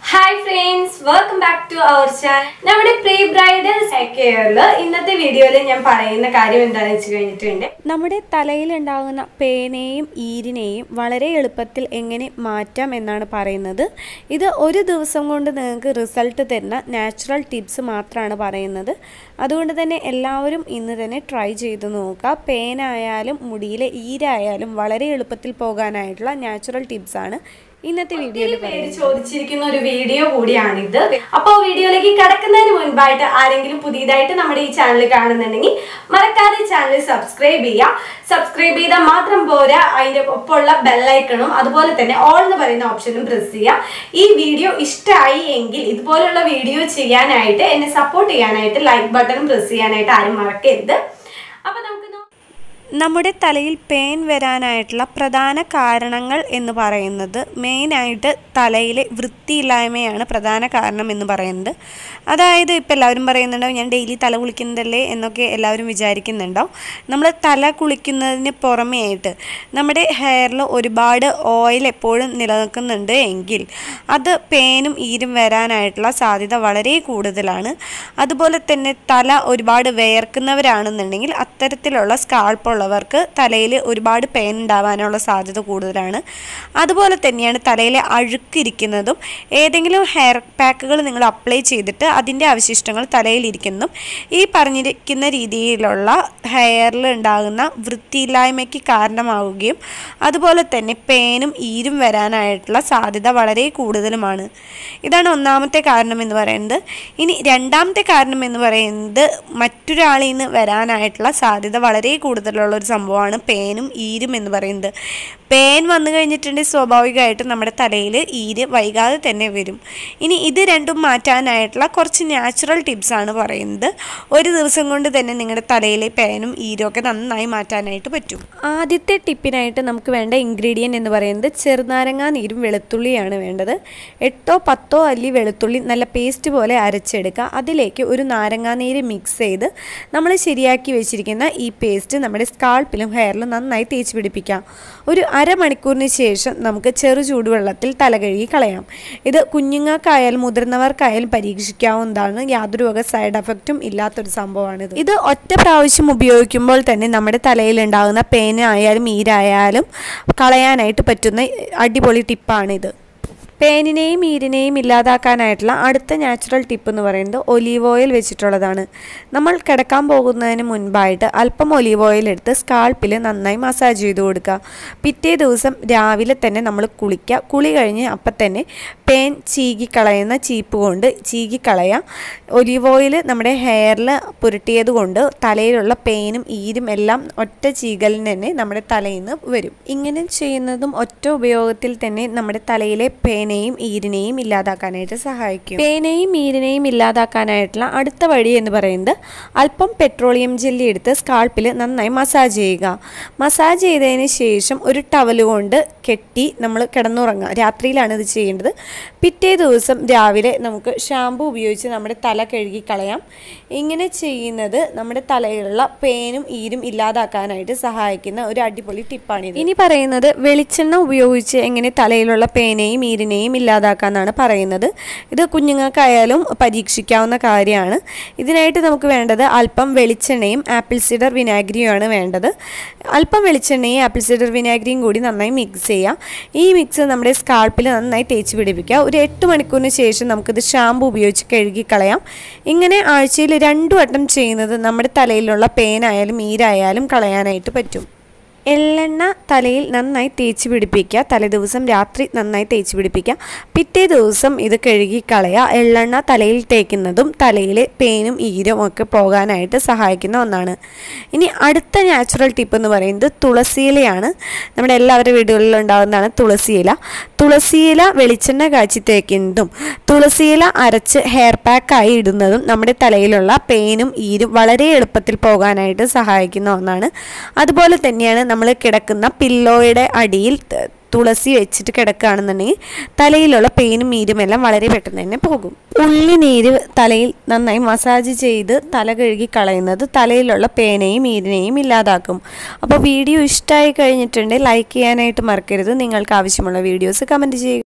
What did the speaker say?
hi friends welcome back to our channel നമ്മുടെ pre bridal കെയറിൽ ഇന്നത്തെ വീഡിയോയിൽ ഞാൻ പറയുന്ന കാര്യം എന്താണെന്ന് വെച്ച് കഴിഞ്ഞിട്ടുണ്ട് നമ്മുടെ തലയിലുണ്ടാകുന്ന പേനയും ഈരിനെയും വളരെ എളുപ്പത്തിൽ എങ്ങനെ മാറ്റാം എന്നാണ് പറയുന്നത് ഇത് ഒരു ദിവസം കൊണ്ട് നിങ്ങൾക്ക് റിസൾട്ട് തരുന്ന നാച്ചുറൽ ടിപ്സ് മാത്രമാണ് പറയുന്നത് അതുകൊണ്ട് തന്നെ എല്ലാവരും ഇന്ന് തന്നെ ട്രൈ ചെയ്ത് നോക്കുക പേനായാലും മുടിയിലെ ഈരായാലും വളരെ എളുപ്പത്തിൽ പോകാനായിട്ടുള്ള നാച്ചുറൽ ടിപ്സാണ് ഇന്നത്തെ വീഡിയോയിൽ ഒത്തിരി പേര് ചോദിച്ചിരിക്കുന്ന ഒരു വീഡിയോ കൂടിയാണിത് അപ്പോൾ വീഡിയോയിലേക്ക് കടക്കുന്നതിന് മുൻപായിട്ട് ആരെങ്കിലും പുതിയതായിട്ട് നമ്മുടെ ഈ ചാനൽ കാണുന്നുണ്ടെങ്കിൽ മറക്കാതെ ചാനൽ സബ്സ്ക്രൈബ് ചെയ്യുക സബ്സ്ക്രൈബ് ചെയ്താൽ മാത്രം പോരാ അതിന്റെ ഒപ്പമുള്ള ബെല്ലൈക്കണും അതുപോലെ തന്നെ ഓൾ എന്ന് പറയുന്ന ഓപ്ഷനും പ്രസ് ചെയ്യുക ഈ വീഡിയോ ഇഷ്ടമായി എങ്കിൽ ഇതുപോലുള്ള വീഡിയോ ചെയ്യാനായിട്ട് എന്നെ സപ്പോർട്ട് ചെയ്യാനായിട്ട് ലൈക്ക് ബട്ടൺ പ്രസ് ചെയ്യാനായിട്ട് ആരും മറക്കരുത് അപ്പൊ നമുക്ക് നോ- നമ്മുടെ തലയിൽ പെയിൻ വരാനായിട്ടുള്ള പ്രധാന കാരണങ്ങൾ എന്ന് പറയുന്നത് മെയിനായിട്ട് തലയിലെ വൃത്തിയില്ലായ്മയാണ് പ്രധാന കാരണം എന്ന് പറയുന്നത് അതായത് ഇപ്പോൾ എല്ലാവരും പറയുന്നുണ്ടാവും ഞാൻ ഡെയിലി തല കുളിക്കുന്നതല്ലേ എന്നൊക്കെ എല്ലാവരും വിചാരിക്കുന്നുണ്ടാവും നമ്മൾ തല കുളിക്കുന്നതിന് പുറമേ ആയിട്ട് നമ്മുടെ ഹെയറിൽ ഒരുപാട് ഓയിൽ എപ്പോഴും നിലനിൽക്കുന്നുണ്ട് എങ്കിൽ അത് പേനും ഈരും വരാനായിട്ടുള്ള സാധ്യത വളരെ കൂടുതലാണ് അതുപോലെ തന്നെ തല ഒരുപാട് വേർക്കുന്നവരാണെന്നുണ്ടെങ്കിൽ അത്തരത്തിലുള്ള സ്കാൾപ്പ് ഉള്ളവർക്ക് തലയിൽ ഒരുപാട് പെയിൻ ഉണ്ടാവാനുള്ള സാധ്യത കൂടുതലാണ് അതുപോലെ തന്നെയാണ് തലയിലെ അഴുക്കിരിക്കുന്നതും ഏതെങ്കിലും ഹെയർ പാക്കുകൾ നിങ്ങൾ അപ്ലൈ ചെയ്തിട്ട് അതിൻ്റെ അവശിഷ്ടങ്ങൾ തലയിലിരിക്കുന്നതും ഈ പറഞ്ഞിരിക്കുന്ന രീതിയിലുള്ള ഹെയറിൽ ഉണ്ടാകുന്ന വൃത്തിയില്ലായ്മയ്ക്ക് കാരണമാവുകയും അതുപോലെ തന്നെ പേനും ഈരും വരാനായിട്ടുള്ള സാധ്യത വളരെ കൂടുതലുമാണ് ഇതാണ് ഒന്നാമത്തെ കാരണം എന്ന് പറയുന്നത് ഇനി രണ്ടാമത്തെ കാരണം എന്ന് പറയുന്നത് മറ്റൊരാളിൽ നിന്ന് വരാനായിട്ടുള്ള സാധ്യത വളരെ കൂടുതലുള്ള ഒരു സംഭവമാണ് പേനും ഈരും എന്ന് പറയുന്നത് പേൻ വന്നു കഴിഞ്ഞിട്ടുണ്ടെങ്കിൽ സ്വാഭാവികമായിട്ടും നമ്മുടെ തലയിൽ ഈര് വൈകാതെ തന്നെ വരും ഇനി ഇത് രണ്ടും മാറ്റാനായിട്ടുള്ള കുറച്ച് നാച്ചുറൽ ടിപ്സാണ് പറയുന്നത് ഒരു ദിവസം കൊണ്ട് തന്നെ നിങ്ങളുടെ തലയിലെ പേനും ഈരും ഒക്കെ നന്നായി മാറ്റാനായിട്ട് പറ്റും ആദ്യത്തെ ടിപ്പിനായിട്ട് നമുക്ക് വേണ്ട ഇൻഗ്രീഡിയൻറ്റ് എന്ന് പറയുന്നത് ചെറുനാരങ്ങ നീരും വെളുത്തുള്ളിയാണ് വേണ്ടത് എട്ടോ പത്തോ അല്ലി വെളുത്തുള്ളി നല്ല പേസ്റ്റ് പോലെ അരച്ചെടുക്കുക അതിലേക്ക് ഒരു നാരങ്ങാനീര് മിക്സ് ചെയ്ത് നമ്മൾ ശരിയാക്കി വെച്ചിരിക്കുന്ന ഈ പേസ്റ്റ് നമ്മുടെ സ്കാൾപ്പിലും ഹെയറിലും നന്നായി തേച്ച് പിടിപ്പിക്കാം ഒരു അരമണിക്കൂറിന് ശേഷം നമുക്ക് ചെറു ചൂടുവെള്ളത്തിൽ തല കഴുകി കളയാം ഇത് കുഞ്ഞുങ്ങൾക്കായാലും മുതിർന്നവർക്കായാലും പരീക്ഷിക്കാവുന്നതാണ് യാതൊരു വക സൈഡ് എഫക്റ്റും ഇല്ലാത്തൊരു സംഭവമാണിത് ഇത് ഒറ്റ പ്രാവശ്യം ഉപയോഗിക്കുമ്പോൾ തന്നെ നമ്മുടെ തലയിൽ ഉണ്ടാകുന്ന പേനായാലും ഈരായാലും കളയാനായിട്ട് പറ്റുന്ന അടിപൊളി ടിപ്പാണിത് പേനിനെയും ഈരിനെയും ഇല്ലാതാക്കാനായിട്ടുള്ള അടുത്ത നാച്ചുറൽ ടിപ്പ് എന്ന് പറയുന്നത് ഒലീവ് ഓയിൽ വെച്ചിട്ടുള്ളതാണ് നമ്മൾ കിടക്കാൻ പോകുന്നതിന് മുൻപായിട്ട് അല്പം ഒലീവ് ഓയിൽ എടുത്ത് സ്കാൾപ്പിൽ നന്നായി മസാജ് ചെയ്ത് കൊടുക്കുക പിറ്റേ ദിവസം രാവിലെ തന്നെ നമ്മൾ കുളിക്കുക കുളി കഴിഞ്ഞ് അപ്പം തന്നെ പേൻ ചീകിക്കളയുന്ന ചീപ്പ് കൊണ്ട് ചീകിക്കളയാം ഒലീവ് ഓയിൽ നമ്മുടെ ഹെയറിൽ പുരട്ടിയത് കൊണ്ട് തലയിലുള്ള പേനും ഈരും എല്ലാം ഒറ്റ ചീകലിന് തന്നെ നമ്മുടെ തലയിൽ നിന്ന് വരും ഇങ്ങനെ ചെയ്യുന്നതും ഒറ്റ ഉപയോഗത്തിൽ തന്നെ നമ്മുടെ തലയിലെ പേനയും ഈരിനെയും ഇല്ലാതാക്കാനായിട്ട് സഹായിക്കും പേനയും ഈരിനെയും ഇല്ലാതാക്കാനായിട്ടുള്ള അടുത്ത വഴി എന്ന് പറയുന്നത് അല്പം പെട്രോളിയം ജെല്ലി എടുത്ത് സ്കാൾപ്പിൽ നന്നായി മസാജ് ചെയ്യുക മസാജ് ചെയ്തതിന് ശേഷം ഒരു ടവൽ കൊണ്ട് കെട്ടി നമ്മൾ കിടന്നുറങ്ങുക രാത്രിയിലാണ് ഇത് ചെയ്യേണ്ടത് പിറ്റേ ദിവസം രാവിലെ നമുക്ക് ഷാമ്പു ഉപയോഗിച്ച് നമ്മുടെ തല കഴുകി കളയാം ഇങ്ങനെ ചെയ്യുന്നത് നമ്മുടെ തലയിലുള്ള പേനും ഈരും ഇല്ലാതാക്കാനായിട്ട് സഹായിക്കുന്ന ഒരു അടിപൊളി ടിപ്പാണിത് ഇനി പറയുന്നത് വെളിച്ചെണ്ണ ഉപയോഗിച്ച് എങ്ങനെ തലയിലുള്ള പേനയും ഈരിനെയും ഇല്ലാതാക്കാന്നാണ് പറയുന്നത് ഇത് കുഞ്ഞുങ്ങൾക്കായാലും പരീക്ഷിക്കാവുന്ന കാര്യമാണ് ഇതിനായിട്ട് നമുക്ക് വേണ്ടത് അല്പം വെളിച്ചെണ്ണയും ആപ്പിൾ സിഡർ വിനാഗിരിയുമാണ് വേണ്ടത് അല്പം വെളിച്ചെണ്ണയും ആപ്പിൾ സിഡർ വിനാഗിരിയും കൂടി നന്നായി മിക്സ് ചെയ്യുക ഈ മിക്സ് നമ്മുടെ സ്കാൾപ്പിൽ നന്നായി തേച്ച് പിടിപ്പിക്കുക ഒരു എട്ട് മണിക്കൂറിന് ശേഷം നമുക്കിത് ഷാമ്പു ഉപയോഗിച്ച് കഴുകി കളയാം ഇങ്ങനെ ആഴ്ചയിൽ രണ്ടു വട്ടം ചെയ്യുന്നത് നമ്മുടെ തലയിലുള്ള പേനായാലും ഈരായാലും കളയാനായിട്ട് പറ്റും എള്ളെണ്ണ തലയിൽ നന്നായി തേച്ച് പിടിപ്പിക്കുക തലേദിവസം രാത്രി നന്നായി തേച്ച് പിടിപ്പിക്കുക പിറ്റേ ദിവസം ഇത് കഴുകി കളയുക എള്ളെണ്ണ തലയിൽ തേക്കുന്നതും തലയിലെ പേനും ഈരും ഒക്കെ പോകാനായിട്ട് സഹായിക്കുന്ന ഒന്നാണ് ഇനി അടുത്ത നാച്ചുറൽ ടിപ്പ് എന്ന് പറയുന്നത് തുളസിയിലയാണ് നമ്മുടെ എല്ലാവരുടെ വീടുകളിലും ഉണ്ടാകുന്നതാണ് തുളസിയില തുളസിയില വെളിച്ചെണ്ണ കാച്ചി തേക്കുന്നതും തുളസിയില അരച്ച് ഹെയർ പാക്കായി ഇടുന്നതും നമ്മുടെ തലയിലുള്ള പേനും ഈരും വളരെ എളുപ്പത്തിൽ പോകാനായിട്ട് സഹായിക്കുന്ന ഒന്നാണ് അതുപോലെ തന്നെയാണ് നമ്മൾ കിടക്കുന്ന പില്ലോയുടെ അടിയിൽ ത- തുളസി വെച്ചിട്ട് കിടക്കുകയാണെന്നുണ്ടെങ്കിൽ തലയിലുള്ള പെയിനും നീരും എല്ലാം വളരെ പെട്ടെന്ന് തന്നെ പോകും ഉള്ളി നീര് തലയിൽ നന്നായി മസാജ് ചെയ്ത് തല കഴുകി കളയുന്നത് തലയിലുള്ള പേനയും ഈരിനെയും ഇല്ലാതാക്കും അപ്പോൾ വീഡിയോ ഇഷ്ടമായി കഴിഞ്ഞിട്ടുണ്ടെങ്കിൽ ലൈക്ക് ചെയ്യാനായിട്ട് മറക്കരുത് നിങ്ങൾക്ക് ആവശ്യമുള്ള വീഡിയോസ് കമൻറ്റ് ചെയ്യുക